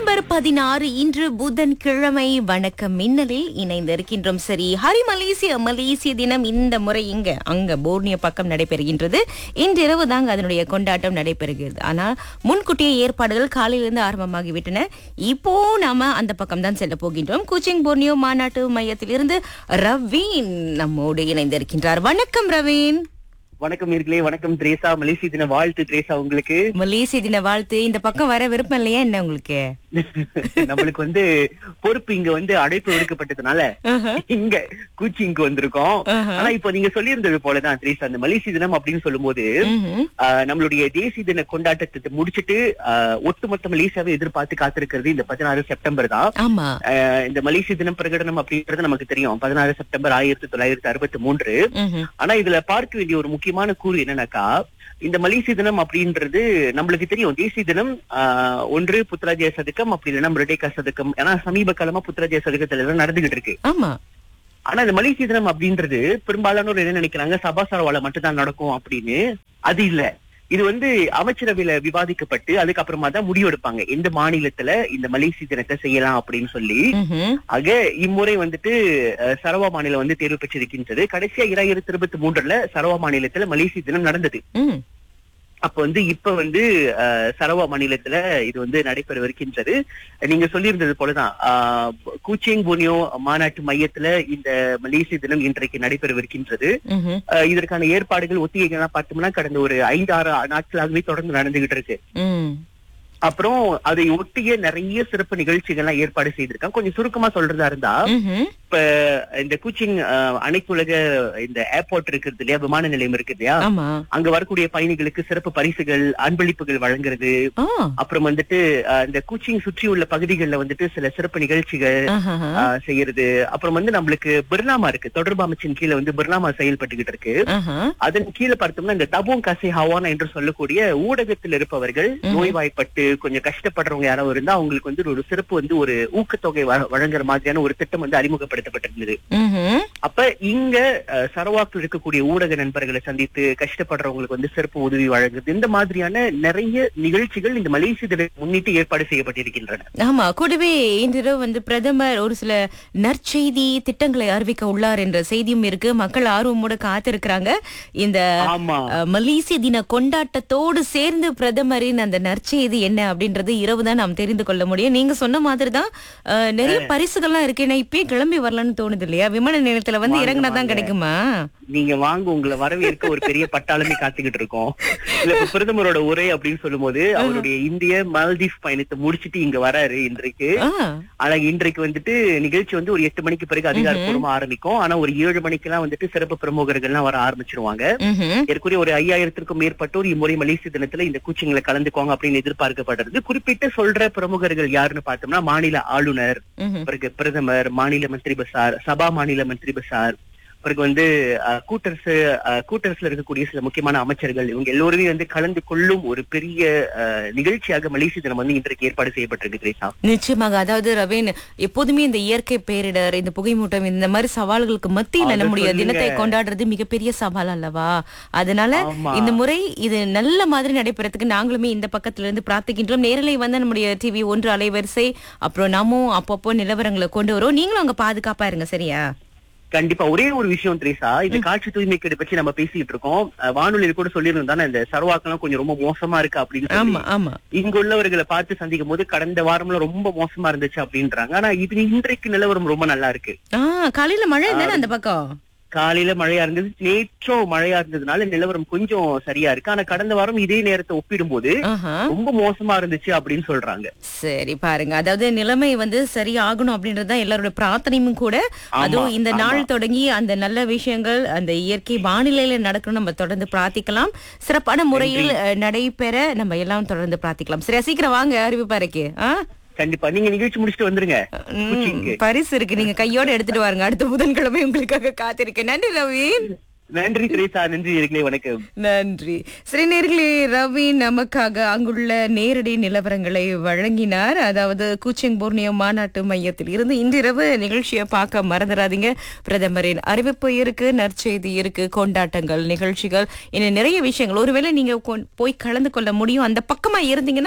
September பதினாறு இன்று புதன்கிழமை வணக்கம் மின்னலில் இணைந்திருக்கின்றோம் சரி ஹரி மலேசிய மலேசிய தினம் இந்த முறை இங்க அங்க போர்னிய பக்கம் நடைபெறுகின்றது இன்றிரவு தாங்க அதனுடைய கொண்டாட்டம் நடைபெறுகிறது ஆனா முன்கூட்டிய ஏற்பாடுகள் காலையிலிருந்து ஆரம்பமாகிவிட்டன இப்போ நாம அந்த பக்கம் தான் செல்ல போகின்றோம் கூச்சிங் போர்னியோ மாநாட்டு மையத்திலிருந்து ரவீன் நம்மோடு இணைந்திருக்கின்றார் வணக்கம் ரவீன் வணக்கம் நேர்களே வணக்கம் திரேசா மலேசிய தின வாழ்த்து திரேசா உங்களுக்கு மலேசிய தின வாழ்த்து இந்த பக்கம் வர விருப்பம் இல்லையா என்ன உங்களுக்கு நம்மளுக்கு வந்து பொறுப்பு இங்க வந்து அழைப்பு விடுக்கப்பட்டதுனால இங்க கூச்சிங்க்கு வந்திருக்கோம் ஆனா இப்போ நீங்க சொல்லியிருந்தது போலதான் திரேசா அந்த மலேசிய தினம் அப்படின்னு சொல்லும்போது ம்ஹும். ஆஹ், நம்மளுடைய தேசிய தின கொண்டாட்டத்தை முடிச்சிட்டு ஆஹ், ஒட்டுமொத்த மலேசியாவை எதிர்பார்த்து காத்திருக்கிறது இந்த பதினாறு செப்டம்பர் தான் ஆமா ஆஹ், இந்த மலேசிய தினம் பிரகடனம் அப்படின்றது நமக்கு தெரியும் பதினாறு செப்டம்பர் ஆயிரத்தி தொள்ளாயிரத்தி அறுபத்தி மூன்று ம்ஹும். ஆனா இதுல பார்க்க வேண்டிய ஒரு முக்கியமான கூறு என்னன்னாக்கா இந்த மலேசிய தினம் அப்படின்றது நம்மளுக்கு தெரியும் தேசிய தினம் ஆஹ், ஒன்று புத்ராஜய சதுக்கம் அப்படி இல்லைன்னா மிருடேகா சதுக்கம் ஏன்னா சமீப காலமா புத்ராஜய சதுக்கத்துல எல்லாம் நடந்துகிட்டு இருக்கு ஆமா ஆனா இந்த மலேசிய தினம் அப்படின்றது பெரும்பாலானோர் என்ன நினைக்கிறாங்க சபாசாரவால மட்டும்தான் நடக்கும் அப்படின்னு அது இல்ல இது வந்து அமைச்சரவையில விவாதிக்கப்பட்டு அதுக்கப்புறமா தான் முடிவெடுப்பாங்க எந்த மாநிலத்துல இந்த மலேசிய தினத்தை செய்யலாம் அப்படின்னு சொல்லி ம்ஹும். ஆக இம்முறை வந்துட்டு அஹ், சரவா மாநிலம் வந்து தேர்வு பெற்றிருக்கின்றது கடைசியா இரண்டாயிரத்தி இருபத்தி மூன்றுல சரவா மாநிலத்துல மலேசிய தினம் நடந்தது ம். அப்ப வந்து இப்ப வந்து அஹ், சரவா மாநிலத்துல இது வந்து நடைபெறவிருக்கின்றது நீங்க சொல்லியிருந்தது போலதான் ஆஹ், கூச்சிங் புனியோ மாநாட்டு மையத்துல இந்த மலேசிய தினம் இன்றைக்கு நடைபெறவிருக்கின்றது ம்ஹும். அஹ், இதற்கான ஏற்பாடுகள் ஒத்திகைகள்லாம் பார்த்தோம்னா கடந்த ஒரு ஐந்து ஆறு நாட்களாகவே தொடர்ந்து நடந்துகிட்டு இருக்கு ம். அப்புறம் அதை ஒட்டிய நிறைய சிறப்பு நிகழ்ச்சிகள்லாம் ஏற்பாடு செய்திருக்காங்க கொஞ்சம் சுருக்கமா சொல்றதா இருந்தா ம்ஹும். இப்ப இந்த கூச்சிங் அஹ், அனைத்துலக இந்த ஏர்போர்ட் இருக்குது இல்லையா விமான நிலையம் இருக்கு இல்லையா ஆமா அங்க வரக்கூடிய பயணிகளுக்கு சிறப்பு பரிசுகள் அன்பளிப்புகள் வழங்குறது ஆ. அப்புறம் வந்துட்டு அஹ், இந்த கூச்சிங் சுற்றி உள்ள பகுதிகளில் வந்துட்டு சில சிறப்பு நிகழ்ச்சிகள் ஆஹாஹா. அஹ், செய்யறது அப்புறம் வந்து நம்மளுக்கு பிர்னாமா இருக்கு தொடர்பு அமைச்சின் கீழே வந்து பிர்னாமா செயல்பட்டுக்கிட்டு இருக்கு ஆஹா. அதன் கீழே பார்த்தோம்னா இந்த தபோங் கசை ஹவானா என்று சொல்லக்கூடிய ஊடகத்தில் இருப்பவர்கள் நோய்வாய்ப்பட்டு கொஞ்சம் கஷ்டப்படுறவங்க யாராவது இருந்தா அவங்களுக்கு வந்து ஒரு சிறப்பு வந்து ஒரு ஊக்கத்தொகை வழ- வழங்குற மாதிரியான ஒரு திட்டம் வந்து அறிமுகப்படுத்தப்பட்டிருந்தது ம்ஹும். அப்ப இங்க அஹ், சரவாக்கில் இருக்கக்கூடிய ஊடக நண்பர்களை சந்தித்து கஷ்டப்படுறவங்களுக்கு வந்து சிறப்பு உதவி வழங்குது இந்த மாதிரியான நிறைய நிகழ்ச்சிகள் இந்த மலேசிய தினத்தை முன்னிட்டு ஏற்பாடு செய்யப்பட்டிருக்கின்றன ஆமா கூடவே இன்றிரவு வந்து பிரதமர் ஒரு சில நற்செய்தி திட்டங்களை அறிவிக்க உள்ளார் என்ற செய்தியும் இருக்கு மக்கள் ஆர்வமோட காத்திருக்கிறாங்க இந்த ஆமா அஹ், மலேசிய தின கொண்டாட்டத்தோடு சேர்ந்து பிரதமரின் அந்த நற்செய்தி என்ன அப்படின்றது இரவு தான் நாம் தெரிந்து கொள்ள முடியும் நீங்க சொன்ன மாதிரி தான் அஹ், நிறைய பரிசுகள்லாம் இருக்கு நான் இப்பயே கிளம்பி வரலாம்னு தோணுது இல்லையா விமான நிலையத்துல வந்து வாங்க, இறங்கினா தான் வாங்க. கிடைக்குமா நீங்க வாங்க உங்களை வரவேற்க ஒரு பெரிய பட்டாளமே காத்துக்கிட்டு இருக்கோம் இல்ல இப்ப பிரதமரோட உரை அப்படின்னு சொல்லும்போது அவருடைய இந்திய மால்தீவ் பயணத்தை முடிச்சிட்டு இங்க வராரு இன்றைக்கு ஆ. ஆனா இன்றைக்கு வந்துட்டு நிகழ்ச்சி வந்து ஒரு எட்டு மணிக்கு பிறகு அதிகாரப்பூர்வமா ஆரம்பிக்கும் ஆனா ஒரு ஏழு மணிக்கெல்லாம் வந்துட்டு சிறப்பு பிரமுகர்கள்லாம் வர ஆரம்பிச்சிருவாங்க ம்ஹும். ஏற்கனவே ஒரு ஐயாயிரத்திற்கும் மேற்பட்டோர் இம்முறை மலேசிய தினத்துல இந்த கூச்சிங்களை கலந்துக்குவாங்க அப்படின்னு எதிர்பார்க்கப்படுறது குறிப்பிட்டு சொல்ற பிரமுகர்கள் யாருன்னு பார்த்தோம்னா மாநில ஆளுநர் ம்ஹும். பிறகு பிரதமர் மாநில மந்திரி பசார் சபா மாநில மந்திரி பசார் பிறகு வந்து அஹ், கூட்டரசு அஹ், கூட்டரசுல இருக்கக்கூடிய சில முக்கியமான அமைச்சர்கள் இவங்க எல்லோருமே வந்து கலந்து கொள்ளும் ஒரு பெரிய அஹ், நிகழ்ச்சியாக மலேசிய தினம் வந்து இன்றைக்கு ஏற்பாடு செய்யப்பட்டிருக்கு கிரேசா நிச்சயமாக அதாவது ரவீன் எப்போதுமே இந்த இயற்கை பேரிடர் இந்த புகைமூட்டம் இந்த மாதிரி சவால்களுக்கு மத்தியில அத நம்முடைய சொல்லுங்க. தினத்தை கொண்டாடுறது மிகப்பெரிய சவால் அல்லவா அதனால ஆமா. இந்த முறை இது நல்ல மாதிரி நடைபெறதுக்கு நாங்களுமே இந்த பக்கத்துல இருந்து பிரார்த்திக்கின்றோம் நேரலை வந்து நம்முடைய டிவி ஒன்று அலைவரிசை அப்புறம் நாமும் அப்பப்போ நிலவரங்களை கொண்டு வரோம் நீங்களும் அங்க பாதுகாப்பா இருங்க சரியா கண்டிப்பா ஒரே ஒரு விஷயம் திரேசா இந்த காட்சி தூய்மைக்கேடு பற்றி நம்ம பேசிட்டு இருக்கோம் அஹ், வானொலியில கூட சொல்லியிருந்தோம் தானே இந்த சர்வாக்கெல்லாம் கொஞ்சம் ரொம்ப மோசமா இருக்கு அப்படின்னு சொல்லி. ஆமா ஆமா இங்க உள்ளவர்களை பார்த்து சந்திக்கும் போது கடந்த வாரம்ல ரொம்ப மோசமா இருந்துச்சு அப்படின்றாங்க ஆனா இது இன்றைக்கு நிலவரம் ரொம்ப நல்லா இருக்கு ஆஹ் காலையில மழை தானே அந்த பக்கம் காலையில மழையா இருந்தது நேற்றும் மழையா இருந்ததுனால நிலவரம் கொஞ்சம் சரியா இருக்கு ஆனா கடந்த வாரம் இதே நேரத்தை ஒப்பிடும்போது ஆஹா ரொம்ப மோசமா இருந்துச்சு அப்படின்னு சொல்றாங்க சரி பாருங்க அதாவது நிலைமை வந்து சரி ஆகணும் அப்படின்றது தான் எல்லாரோட பிரார்த்தனையும் கூட அதுவும் இந்த நாள் தொடங்கி அந்த நல்ல விஷயங்கள் அந்த இயற்கை வானிலையில நடக்கணும் நம்ம தொடர்ந்து பிரார்த்திக்கலாம் சிறப்பான முறையில் அஹ், நடைபெற நம்ம எல்லாம் தொடர்ந்து பிரார்த்திக்கலாம் சரியா சீக்கிரம் வாங்க அறிவிப்பாருக்கு ஆ கண்டிப்பா நீங்க நிகழ்ச்சி முடிச்சுட்டு வந்துருங்க ம், கொச்சிக்கு. பரிசு இருக்கு நீங்க கையோட எடுத்துட்டு வாருங்க அடுத்த புதன்கிழமை உங்களுக்காக காத்திருக்கேன் நன்றி ரவீன் நன்றி திரேசா நன்றி இருக்கலே வணக்கம் நன்றி சரி நேர்களே ரவி நமக்காக அங்குள்ள நேரடி நிலவரங்களை வழங்கினார் அதாவது கூச்சிங் போர்னியோ மாநாட்டு மையத்தில் இருந்து இன்றிரவு நிகழ்ச்சியை பார்க்க மறந்துடாதீங்க பிரதமரின் அறிவிப்பு இருக்கு நற்செய்தி இருக்கு கொண்டாட்டங்கள் நிகழ்ச்சிகள் இன்னும் நிறைய விஷயங்கள் ஒருவேளை நீங்க கொ- போய் கலந்து கொள்ள முடியும் அந்த பக்கமா இருந்தீங்கன்னா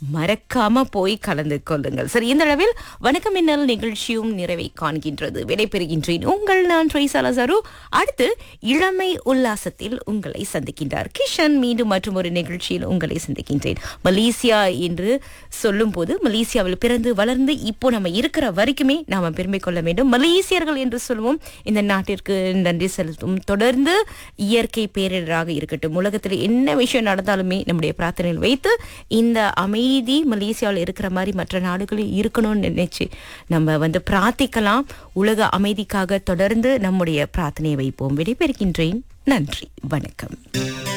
மறக்காம போய் கலந்து கொள்ளுங்கள் சரி இந்த அளவில் வணக்கம் மின்னல் நிகழ்ச்சியும் நிறைவை காண்கின்றது விடைபெறுகின்றேன் உங்கள் நான் ட்ரைசாலா சரு அடுத்து இளமை உல்லாசத்தில் உங்களை சந்திக்கின்றார் கிஷன் மீண்டும் மற்றும் ஒரு நிகழ்ச்சியில் உங்களை சந்திக்கின்றேன் மலேசியா என்று சொல்லும் போது மலேசியாவில் பிறந்து வளர்ந்து இப்போ நம்ம இருக்கிற வரைக்குமே நாம பெருமை கொள்ள வேண்டும் மலேசியர்கள் என்று சொல்லுவோம் இந்த நாட்டிற்கு நன்றி செலுத்தும் தொடர்ந்து இயற்கை பேரிடராக இருக்கட்டும் உலகத்தில் என்ன விஷயம் நடந்தாலுமே நம்முடைய பிரார்த்தனையில் வைத்து இந்த அமைதி மலேசியாவில் இருக்கிற மாதிரி மற்ற நாடுகளில் இருக்கணும்னு நினைச்சு நம்ம வந்து பிரார்த்திக்கலாம் உலக அமைதிக்காக தொடர்ந்து நம்முடைய பிரார்த்தனையை வைப்போம் விடைபெறுகின்றேன் நன்றி வணக்கம்